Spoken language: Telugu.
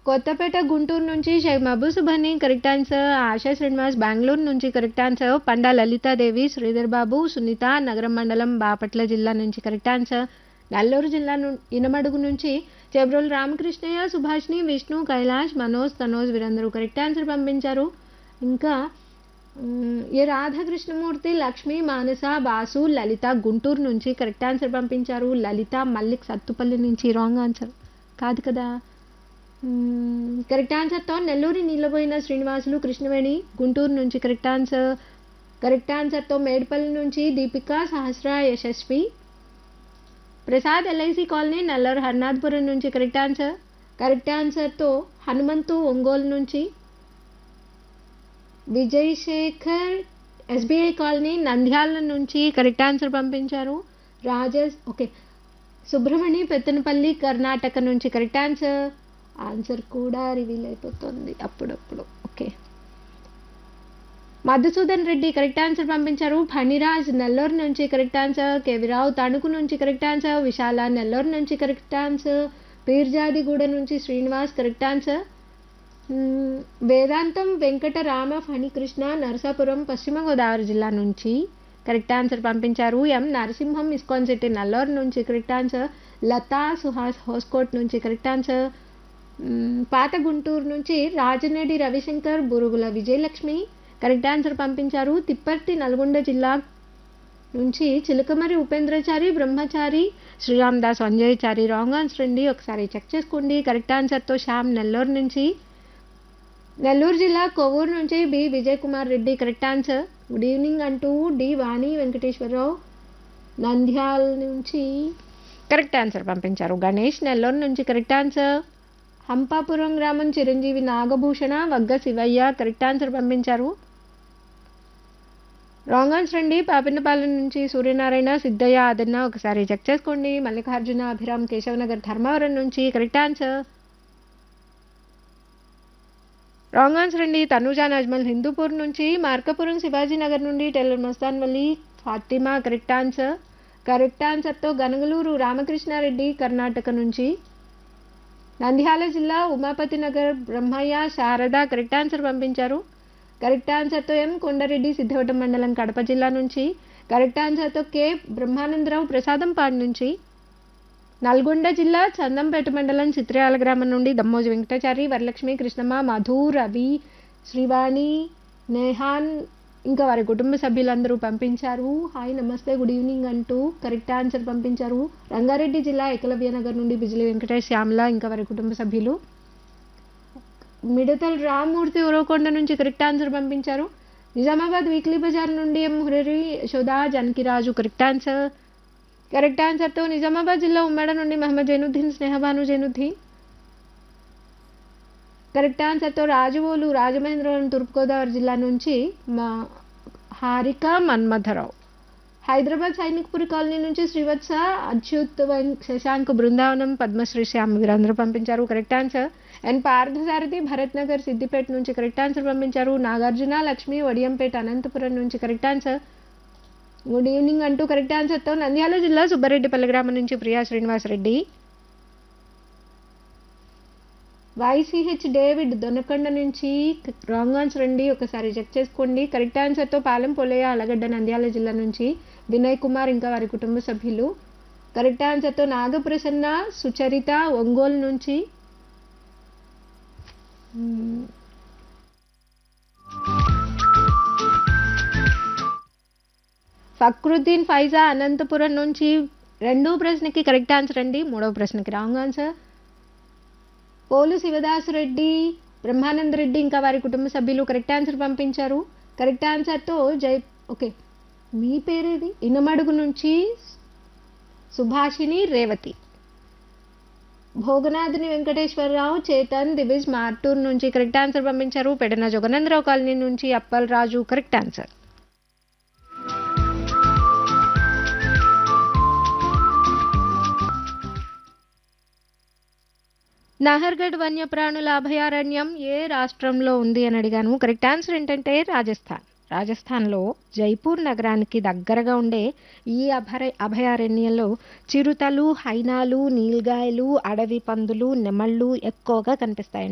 కొత్తపేట గుంటూరు నుంచి షేక్ మహబూబ్ సుభాని కరెక్ట్ ఆన్సర్ ఆశా శ్రీనివాస్ బెంగళూరు నుంచి కరెక్ట్ ఆన్సర్ పండా లలితాదేవి శ్రీధర్ బాబు సునీత నగరం మండలం బాపట్ల జిల్లా నుంచి కరెక్ట్ ఆన్సర్ నెల్లూరు జిల్లా ను ఇనమడుగు నుంచి చెబ్రోలు రామకృష్ణయ్య సుభాష్ని విష్ణు కైలాష్ మనోజ్ తనోజ్ వీరందరూ కరెక్ట్ ఆన్సర్ పంపించారు ఇంకా మ్, ఏ రాధాకృష్ణమూర్తి లక్ష్మి మానస బాసు లలిత గుంటూరు నుంచి కరెక్ట్ ఆన్సర్ పంపించారు లలిత మల్లిక్ సత్తుపల్లి నుంచి రాంగ్ ఆన్సర్ కాదు కదా మ్, కరెక్ట్ ఆన్సర్తో నెల్లూరి నీళ్ళబోయిన శ్రీనివాసులు కృష్ణవేణి గుంటూరు నుంచి కరెక్ట్ ఆన్సర్ కరెక్ట్ ఆన్సర్తో మేడ్పల్లి నుంచి దీపిక సహస్ర యశస్వి ప్రసాద్ ఎల్ఐసి కాలనీ నల్లూరు హర్నాథ్పురం నుంచి కరెక్ట్ ఆన్సర్ కరెక్ట్ ఆన్సర్తో హనుమంతు ఒంగోలు నుంచి విజయ్ శేఖర్ ఎస్బీఐ కాలనీ నంద్యాల నుంచి కరెక్ట్ ఆన్సర్ పంపించారు రాజేష్ ఓకే సుబ్రహ్మణి పెత్తనపల్లి కర్ణాటక నుంచి కరెక్ట్ ఆన్సర్ ఆన్సర్ కూడా రివీల్ అయిపోతుంది అప్పుడప్పుడు okay Madhusudan Reddy correct answer పంపించారు ఫణిరాజ్ నెల్లూరు నుంచి కరెక్ట్ ఆన్సర్ కేవిరావు తణుకు నుంచి కరెక్ట్ ఆన్సర్ విశాల నెల్లూరు నుంచి కరెక్ట్ ఆన్సర్ పీర్జాదిగూడ నుంచి శ్రీనివాస్ కరెక్ట్ ఆన్సర్ మ్మ్, వేదాంతం వెంకట రామ ఫణికృష్ణ నరసాపురం పశ్చిమ గోదావరి జిల్లా నుంచి కరెక్ట్ ఆన్సర్ పంపించారు M Narasimham ISKCON city Nallur నుంచి కరెక్ట్ ఆన్సర్ లతా సుహాస్ హోస్కోట్ నుంచి కరెక్ట్ ఆన్సర్ మ్మ్, పాత గుంటూరు నుంచి రాజనేడి రవిశంకర్ బురుగుల విజయలక్ష్మి కరెక్ట్ ఆన్సర్ పంపించారు తిప్పర్తి నల్గొండ జిల్లా నుంచి చిలకమరి ఉపేంద్రచారి బ్రహ్మచారి శ్రీరామ్ దాస్ అంజయ్చారి రాంగ్ ఆన్సర్ అండి ఒకసారి చెక్ చేసుకోండి కరెక్ట్ ఆన్సర్తో శ్యామ్ నెల్లూరు నుంచి నెల్లూరు జిల్లా కొవ్వూరు నుంచి B Vijay Kumar Reddy correct answer good evening అంటూ డి వాణి వెంకటేశ్వరరావు నంద్యాల నుంచి కరెక్ట్ ఆన్సర్ పంపించారు గణేష్ నెల్లూరు నుంచి కరెక్ట్ ఆన్సర్ హంపాపురం గ్రామం చిరంజీవి నాగభూషణ వగ్గ శివయ్య కరెక్ట్ ఆన్సర్ పంపించారు రాంగ్ ఆన్సర్ అండి పాపినపాలెం నుంచి సూర్యనారాయణ సిద్ధయ్య అదన్న ఒకసారి చెక్ చేసుకోండి మల్లికార్జున అభిరామ్ కేశవనగర్ ధర్మవరం నుంచి కరెక్ట్ ఆన్సర్ రాంగ్ ఆన్సర్ అండి తనుజా నజ్మల్ హిందూపూర్ నుంచి మార్కపురం శివాజీ నగర్ నుండి టెల్లర్ Mastan Valli Fatima correct answer correct ఆన్సర్తో గనగలూరు రామకృష్ణారెడ్డి కర్ణాటక నుంచి నంద్యాల జిల్లా ఉమాపతి నగర్ బ్రహ్మయ్య శారద కరెక్ట్ ఆన్సర్ పంపించారు కరెక్ట్ ఆన్సర్తో ఎం కొండారెడ్డి సిద్ధవటం మండలం కడప జిల్లా నుంచి కరెక్ట్ ఆన్సర్తో కే బ్రహ్మానందరావు ప్రసాదంపాడు నుంచి నల్గొండ జిల్లా చందంపేట మండలం చిత్రయాల గ్రామం నుండి దమ్మోజి వెంకటాచారి వరలక్ష్మి కృష్ణమ్మ మధు రవి శ్రీవాణి నేహాన్ ఇంకా వారి కుటుంబ సభ్యులందరూ పంపించారు హాయ్ నమస్తే గుడ్ ఈవినింగ్ అంటూ కరెక్ట్ ఆన్సర్ పంపించారు రంగారెడ్డి జిల్లా ఏకలవ్య నగర్ నుండి బిజిలి వెంకటేష్ శ్యామల ఇంకా వారి కుటుంబ సభ్యులు మిడతల్ రామ్మూర్తి ఉరవకొండ నుంచి కరెక్ట్ ఆన్సర్ పంపించారు నిజామాబాద్ వీక్లీ బజార్ నుండి M Murali Yashoda Janakiraju correct answer correct ఆన్సర్తో నిజామాబాద్ జిల్లా ఉమ్మడ నుండి మహమ్మద్ జైనుద్దీన్ స్నేహబాను జైనుద్దీన్ కరెక్ట్ ఆన్సర్తో రాజవోలు రాజమహేంద్రవరం తూర్పుగోదావరి జిల్లా నుంచి మా హారిక మన్మథరావు హైదరాబాద్ సైనిక్పురి కాలనీ నుంచి శ్రీవత్స అచ్యుత్ వెం- శశాంక్ బృందావనం పద్మశ్రీ శ్యామ్ వీరందరూ పంపించారు correct answer and Parthasarathi Bharat Nagar Siddipet నుంచి కరెక్ట్ ఆన్సర్ పంపించారు నాగార్జున లక్ష్మి వడియంపేట అనంతపురం నుంచి కరెక్ట్ ఆన్సర్ గుడ్ ఈవినింగ్ అంటూ కరెక్ట్ ఆన్సర్తో నంద్యాల జిల్లా సుబ్బారెడ్డిపల్లి గ్రామం నుంచి ప్రియా శ్రీనివాస్ రెడ్డి వైసీహెచ్ డేవిడ్ దొనకొండ నుంచి రాంగ్ ఆన్సర్ అండి ఒకసారి చెక్ చేసుకోండి కరెక్ట్ ఆన్సర్తో పాలెం పొలయ్య అలగడ్డ నంద్యాల జిల్లా నుంచి వినయ్ కుమార్ ఇంకా వారి కుటుంబ సభ్యులు కరెక్ట్ ఆన్సర్తో నాగప్రసన్న సుచరిత ఒంగోలు నుంచి మ్మ్. ఫక్రుద్దీన్ ఫైజా అనంతపురం నుంచి రెండో ప్రశ్నకి కరెక్ట్ ఆన్సర్ అండి మూడవ ప్రశ్నకి రాంగ్ ఆన్సర్ పోలు శివదాస్ రెడ్డి బ్రహ్మానంద రెడ్డి ఇంకా వారి కుటుంబ సభ్యులు కరెక్ట్ ఆన్సర్ పంపించారు కరెక్ట్ ఆన్సర్తో జై ఓకే మీ పేరేది ఇనమడుగు నుంచి సుభాషిణి రేవతి భోగనాథుని వెంకటేశ్వరరావు చేతన్ దివిజ్ మార్టూర్ నుంచి కరెక్ట్ ఆన్సర్ పంపించారు పెడన జగనందరావు కాలనీ నుంచి అప్పల్ రాజు కరెక్ట్ ఆన్సర్ నహర్గఢ్ వన్యప్రాణుల అభయారణ్యం ఏ రాష్ట్రంలో ఉంది అని అడిగాను కరెక్ట్ ఆన్సర్ ఏంటంటే రాజస్థాన్ రాజస్థాన్లో జైపూర్ నగరానికి దగ్గరగా ఉండే ఈ అభయ అభయారణ్యంలో చిరుతలు హైనాలు నీల్గాయలు అడవి పందులు నెమళ్ళు ఎక్కువగా కనిపిస్తాయండి